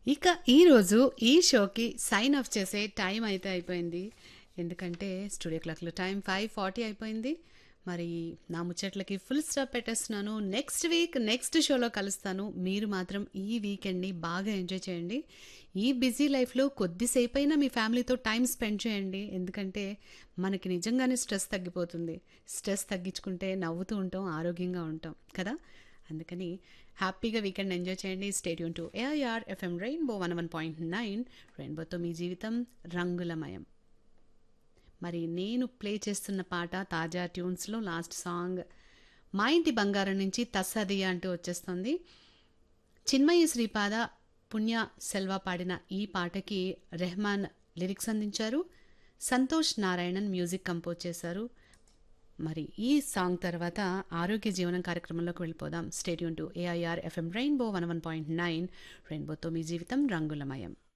ఇక ఈరోజు ఈ షోకి సైన్ ఆఫ్ చేసే టైం అయితే అయిపోయింది ఎందుకంటే స్టూడియో క్లాక్లో టైం ఫైవ్ ఫార్టీ అయిపోయింది మరి నా ముచ్చట్లకి ఫుల్ స్టాప్ పెట్టేస్తున్నాను నెక్స్ట్ వీక్ నెక్స్ట్ షోలో కలుస్తాను మీరు మాత్రం ఈ వీకెండ్ని బాగా ఎంజాయ్ చేయండి ఈ బిజీ లైఫ్లో కొద్దిసేపు అయినా మీ ఫ్యామిలీతో టైం స్పెండ్ చేయండి ఎందుకంటే మనకి నిజంగానే స్ట్రెస్ తగ్గిపోతుంది స్ట్రెస్ తగ్గించుకుంటే నవ్వుతూ ఉంటాం ఆరోగ్యంగా ఉంటాం కదా అందుకని హ్యాపీగా వీకెండ్ ఎంజాయ్ చేయండి stay tuned to AIR FM Rainbow one one point nine రెయిన్బోతో మీ జీవితం రంగులమయం మరి నేను ప్లే చేస్తున్న పాట తాజా ట్యూన్స్లో లాస్ట్ సాంగ్ మా ఇంటి బంగారం నుంచి తస్సదియ అంటూ వచ్చేస్తుంది చిన్మయి శ్రీపాద పుణ్య సెల్వ పాడిన ఈ పాటకి రెహమాన్ లిరిక్స్ అందించారు సంతోష్ నారాయణన్ మ్యూజిక్ కంపోజ్ చేశారు మరి ఈ సాంగ్ తర్వాత ఆరోగ్య జీవనం కార్యక్రమంలోకి వెళ్ళిపోదాం stay tuned to AIR FM Rainbow one one point nine రెయిన్బోతో మీ జీవితం రంగులమయం